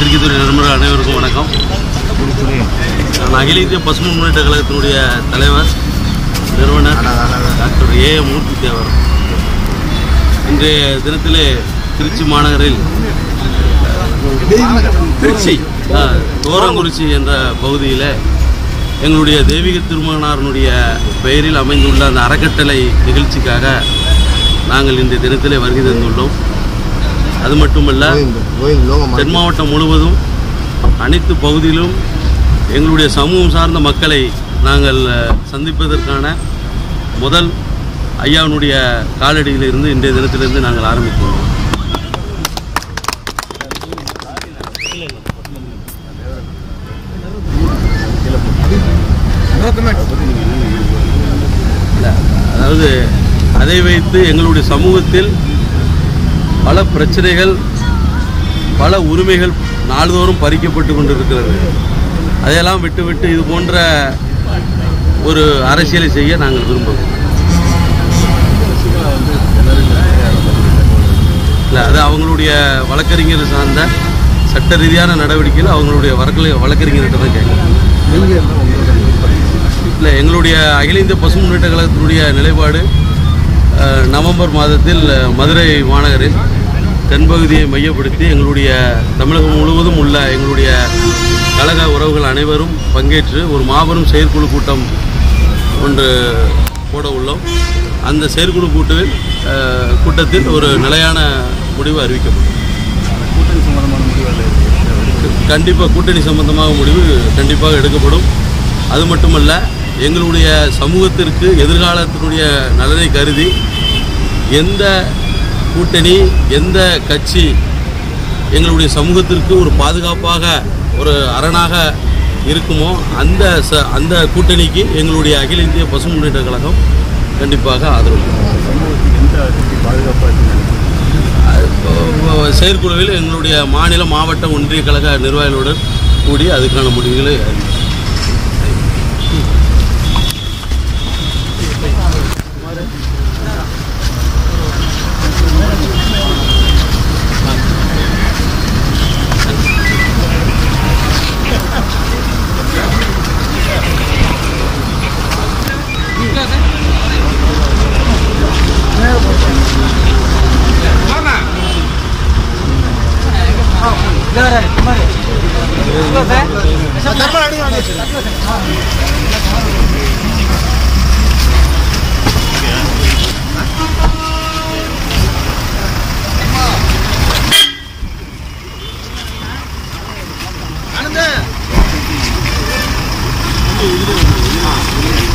பத்திரிகைத்துறை நண்பர்கள் அனைவருக்கும் வணக்கம் நான் அகில இந்திய பசுமை முன்னேற்ற கழகத்தினுடைய தலைவர் நிறுவனர் டாக்டர் ஏ மூர்த்தி தேவர் இன்றைய தினத்திலே திருச்சி மாநகரில் திருச்சி ஆ, தோரங்குறிச்சி என்ற பகுதியில் எங்களுடைய தெய்வீக திருமகனாரனுடைய பெயரில் அமைந்துள்ள அந்த அறக்கட்டளை நிகழ்ச்சிக்காக நாங்கள் இந்த தினத்திலே வருகை தந்துள்ளோம் அது மட்டுமல்ல தென் மாவட்டம் முழுவதும் அனைத்து பகுதியிலும் எங்களுடைய சமூகம் சார்ந்த மக்களை நாங்கள் அஹ், சந்திப்பதற்கான முதல் ஐயாவினுடைய காலடியிலிருந்து இன்றைய தினத்திலிருந்து நாங்கள் ஆரம்பித்துள்ளோம் இல்ல, அதாவது அதை வைத்து எங்களுடைய சமூகத்தில் பல பிரச்சனைகள் பல உரிமைகள் நாள்தோறும் பறிக்கப்பட்டு கொண்டிருக்கிறது அதையெல்லாம் விட்டுவிட்டு இது போன்ற ஒரு அரசியலை செய்ய நாங்கள் விரும்புகிறோம் இல்லை அது அவங்களுடைய வழக்கறிஞர் சார்ந்த சட்ட ரீதியான நடவடிக்கையில் அவங்களுடைய வழக்கு வழக்கறிஞர்கிட்ட தான் கேட்கணும் இல்லை எங்களுடைய அகில இந்திய பசு முன்னேற்ற கழகத்தினுடைய நிலைப்பாடு அஹ், நவம்பர் மாதத்தில் அஹ், மதுரை மாநகரில் தென்பகுதியை மையப்படுத்தி எங்களுடைய தமிழகம் முழுவதும் உள்ள எங்களுடைய கழக உறவுகள் அனைவரும் பங்கேற்று ஒரு மாபெரும் செயற்குழு கூட்டம் ஒன்று போட உள்ளோம் அந்த செயற்குழு கூட்டில் அஹ், கூட்டத்தில் ஒரு நிலையான முடிவு அறிவிக்கப்படும் கண்டிப்பாக கூட்டணி சம்பந்தமாக முடிவு கண்டிப்பாக எடுக்கப்படும் அது மட்டுமல்ல எங்களுடைய சமூகத்திற்கு எதிர்காலத்தினுடைய நலனை கருதி எந்த கூட்டணி எந்த கட்சி எங்களுடைய சமூகத்திற்கு ஒரு பாதுகாப்பாக ஒரு அரணாக இருக்குமோ அந்த ச அந்த கூட்டணிக்கு எங்களுடைய அகில இந்திய பசு முன்னேற்ற கழகம் கண்டிப்பாக ஆதரவு அது இப்போ செயற்குழுவில் எங்களுடைய மாநில மாவட்ட ஒன்றிய கழக நிர்வாகிகளுடன் கூடி அதுக்கான முடிவுகளை அறிவிப்போம். ஆனந்த்